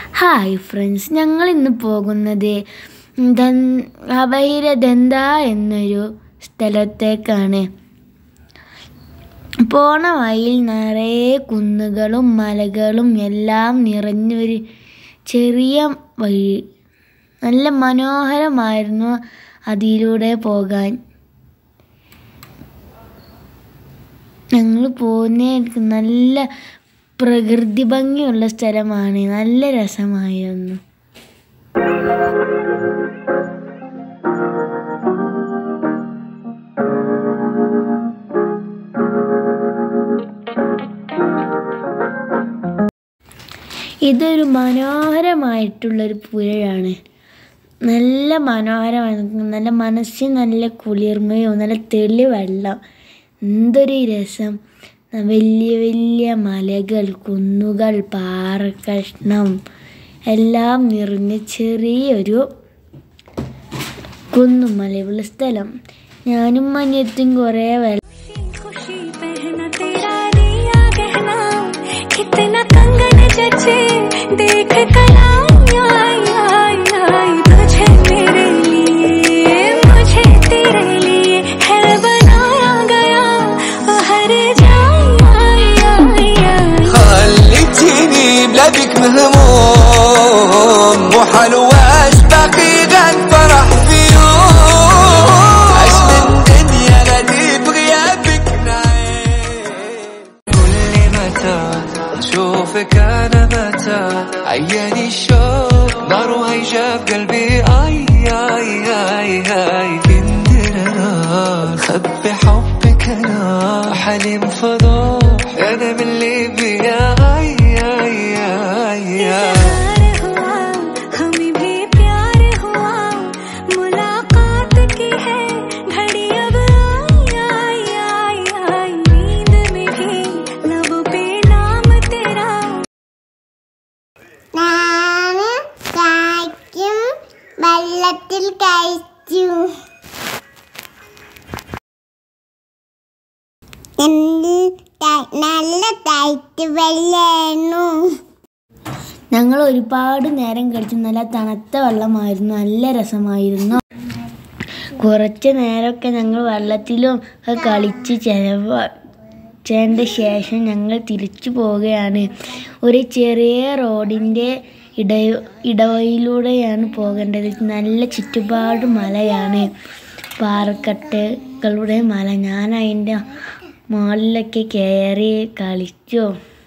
hi friends ഞങ്ങൾ ഇന്ന് പോകുന്നത് ദൻ- അഭൈരദന്ത എന്നൊരു സ്ഥലത്തേക്കാണ് പോണ വഴിയിൽ നിറയെ കുന്നുകളും മലകളും എല്ലാം നിറഞ്ഞൊരു ചെറിയ വഴി നല്ല മനോഹരമായിരുന്നു അതിലൂടെ പോകാൻ ഞങ്ങൾ പോകുന്ന നല്ല പ്രകൃതി ഭംഗിയുള്ള സ്ഥലമാണ് നല്ല രസമായിരുന്നു ഇതൊരു മനോഹരമായിട്ടുള്ളൊരു പുഴയാണ് നല്ല മനോഹരമാണ് നല്ല മനസ്സിന് നല്ല കുളിർമയും നല്ല തെളി വെള്ളം എന്തൊരു രസം വലിയ വലിയ മലകൾ കുന്നുകൾ പാറക്കഷ്ണം എല്ലാം നിറഞ്ഞ ചെറിയൊരു കുന്നും മലയുള്ള സ്ഥലം ഞാനും മഞ്ഞത്തും കുറേ വെള്ളം खुशी पहना तेरा लिया गहना कितना कंगन जचे देख कलाई आई आई आई तुझे मेरे लिए मुझे तेरे लिए है बनाया गया ओ हर जाई आई आई आई خليتيني بلادك مهموم مو حلواش باقي غير فرح في يوم عيش من دنيا غريب غيابك نعيم كل متى اشوفك انا متى عياني الشوق نار وهيجاب قلبي اي اي اي اي كندر نار خبي حبك انا حليم فضوح انا من ليبيا اي اي اي, اي प्यार हुआ हमें भी प्यार हुआ मुलाकात की है घड़ी अब आई आई आई आई नींद में भी लब पे नाम तेरा ഞാന് കായ്ക്കും വെള്ളത്തിൽ കഴിച്ചു എന്ത് ത- നല്ല തൈറ്റ് വെള്ളായിരുന്നു ഞങ്ങൾ ഒരുപാട് നേരം കളിച്ചു നല്ല തണുത്ത വെള്ളമായിരുന്നു നല്ല രസമായിരുന്നു കുറച്ച് നേരമൊക്കെ ഞങ്ങൾ വെള്ളത്തിലും ഒക്കെ കളിച്ച് ചെലവഴിച്ചതിൻ്റെ ശേഷം ഞങ്ങൾ തിരിച്ചു പോവുകയാണ് ഒരു ചെറിയ റോഡിൻ്റെ ഇട ഇടവയിലൂടെയാണ് പോകേണ്ടത് നല്ല ചുറ്റുപാട് മലയാണ് പാറക്കെട്ടുകളുടെ മല ഞാൻ അതിൻ്റെ മുകളിലൊക്കെ കയറി കളിച്ചു